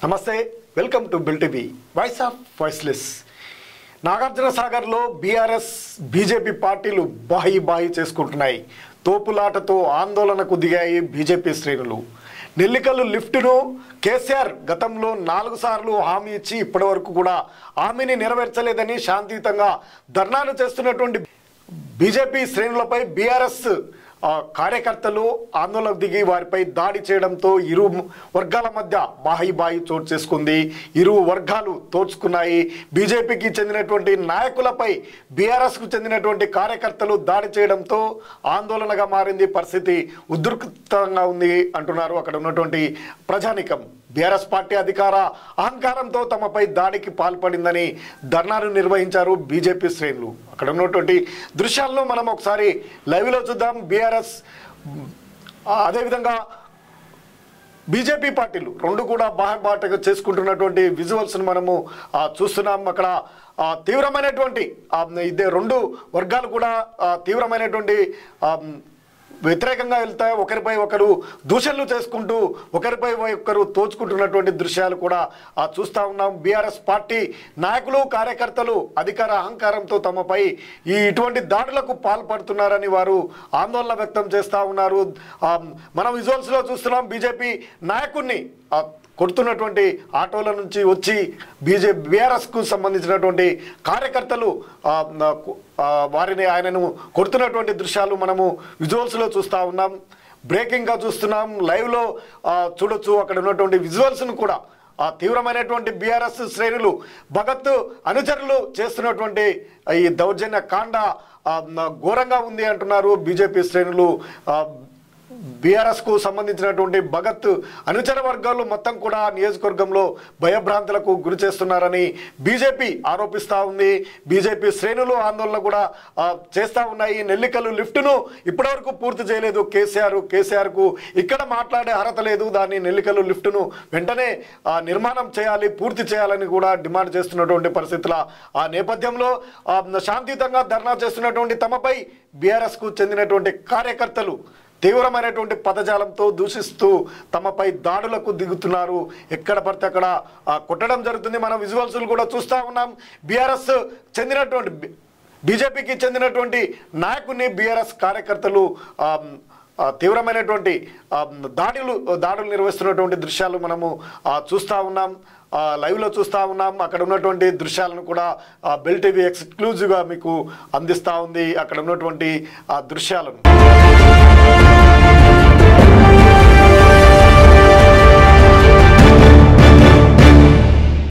నమస్తే welcome to Bill TV voice of voiceless Nagarjuna సాగర్లో BRS BJP పార్టీలు బాయి బాయి చేసుకుంటున్నాయి తోపులాటతో ఆందోళనకు దిగాయి బీజేపీ శ్రేణులు నెల్లికల్లు లిఫ్టును కేసీఆర్ గతంలో నాలుగు సార్లు హామీ ఇచ్చి ఇప్పటి వరకు కూడా హామీని నెరవేర్చలేదని శాంతియుతంగా ధర్నాలు చేస్తున్నటువంటి బీజేపీ శ్రేణులపై బీఆర్ఎస్ ఆ, కార్యకర్తలు ఆందోళన దిగి వారిపై దాడి చేయడంతో ఇరు వర్గాల మధ్య బాయి బాయి చోటు చేసుకుంది ఇరు వర్గాలు తోచుకున్నాయి బీజేపీకి చెందినటువంటి నాయకులపై బీఆర్ఎస్కు చెందినటువంటి కార్యకర్తలు దాడి చేయడంతో ఆందోళనగా మారింది పరిస్థితి ఉద్రిక్తంగా ఉంది అంటున్నారు అక్కడ ఉన్నటువంటి ప్రజానికం బీఆర్ఎస్ పార్టీ అధికార అహంకారంతో తమపై దాడికి పాల్పడిందని ధర్నాలు నిర్వహించారు బీజేపీ శ్రేణులు అక్కడ ఉన్నటువంటి దృశ్యాలను మనం ఒకసారి లైవ్లో చూద్దాం బీఆర్ఎస్ అదేవిధంగా బీజేపీ పార్టీలు రెండు కూడా బాహబాటగా చేసుకుంటున్నటువంటి విజువల్స్ను మనము ఆ, చూస్తున్నాం అక్కడ ఆ, తీవ్రమైనటువంటి ఆ, ఇదే రెండు వర్గాలు కూడా ఆ, తీవ్రమైనటువంటి ఆ, వ్యతిరేకంగా వెళ్తాయి ఒకరిపై ఒకరు దూషణలు చేసుకుంటూ ఒకరిపై ఒకరు తోచుకుంటున్నటువంటి దృశ్యాలు కూడా ఆ, చూస్తా ఉన్నాం బీఆర్ఎస్ పార్టీ నాయకులు కార్యకర్తలు అధికార అహంకారంతో తమపై ఈ ఇటువంటి దాడులకు పాల్పడుతున్నారని వారు ఆందోళన వ్యక్తం చేస్తూ ఉన్నారు ఆ, మనం విజువల్స్లో చూస్తున్నాం బీజేపీ నాయకుడిని ఆ, కొడుతున్నటువంటి ఆటోల నుంచి వచ్చి బీజే బీఆర్ఎస్కు సంబంధించినటువంటి కార్యకర్తలు ఆ, నాకు, ఆ, వారిని ఆయనను కొడుతున్నటువంటి దృశ్యాలు మనము విజువల్స్లో చూస్తూ ఉన్నాం బ్రేకింగ్గా చూస్తున్నాం లైవ్లో ఆ, చూడొచ్చు అక్కడ ఉన్నటువంటి విజువల్స్ను కూడా ఆ తీవ్రమైనటువంటి బీఆర్ఎస్ శ్రేణులు భగత్ అనుచరులు చేస్తున్నటువంటి ఈ దౌర్జన్య కాండ ఆ, ఘోరంగా ఉంది అంటున్నారు బీజేపీ శ్రేణులు ఆ, బీఆర్ఎస్ కు సంబంధించినటువంటి భగత్ అనుచర వర్గాలు మొత్తం కూడా నియోజకవర్గంలో భయభ్రాంతులకు గురి చేస్తున్నారని బీజేపీ ఆరోపిస్తా ఉంది బీజేపీ శ్రేణులు ఆందోళన కూడా ఆ, చేస్తా ఉన్నాయి నెల్లికల్లు లిఫ్ట్ను ఇప్పటివరకు పూర్తి చేయలేదు కేసీఆర్ కేసీఆర్ కు ఇక్కడ మాట్లాడే అర్హత లేదు దాన్ని నెల్లికల్లు లిఫ్ట్ను వెంటనే ఆ, నిర్మాణం చేయాలి పూర్తి చేయాలని కూడా డిమాండ్ చేస్తున్నటువంటి పరిస్థితుల ఆ నేపథ్యంలో ఆ, శాంతియుతంగా ధర్నా చేస్తున్నటువంటి తమపై బీఆర్ఎస్ కు చెందినటువంటి కార్యకర్తలు తీవ్రమైనటువంటి పదజాలంతో దూషిస్తూ తమపై దాడులకు దిగుతున్నారు ఎక్కడ పడితే అక్కడ ఆ, కొట్టడం జరుగుతుంది మనం విజువల్స్ కూడా చూస్తూ ఉన్నాం బీఆర్ఎస్ చెందినటువంటి బి- బీజేపీకి చెందినటువంటి నాయకుడిని బీఆర్ఎస్ కార్యకర్తలు ఆ, ఆ, తీవ్రమైనటువంటి ఆ, దాడులు దాడులు నిర్వహిస్తున్నటువంటి దృశ్యాలు మనము ఆ, చూస్తూ ఉన్నాం ఆ, లైవ్లో చూస్తూ ఉన్నాం అక్కడ ఉన్నటువంటి దృశ్యాలను కూడా ఆ, బెల్ టీవీ ఎక్స్క్లూజివ్గా మీకు అందిస్తూ ఉంది అక్కడ ఉన్నటువంటి ఆ దృశ్యాలను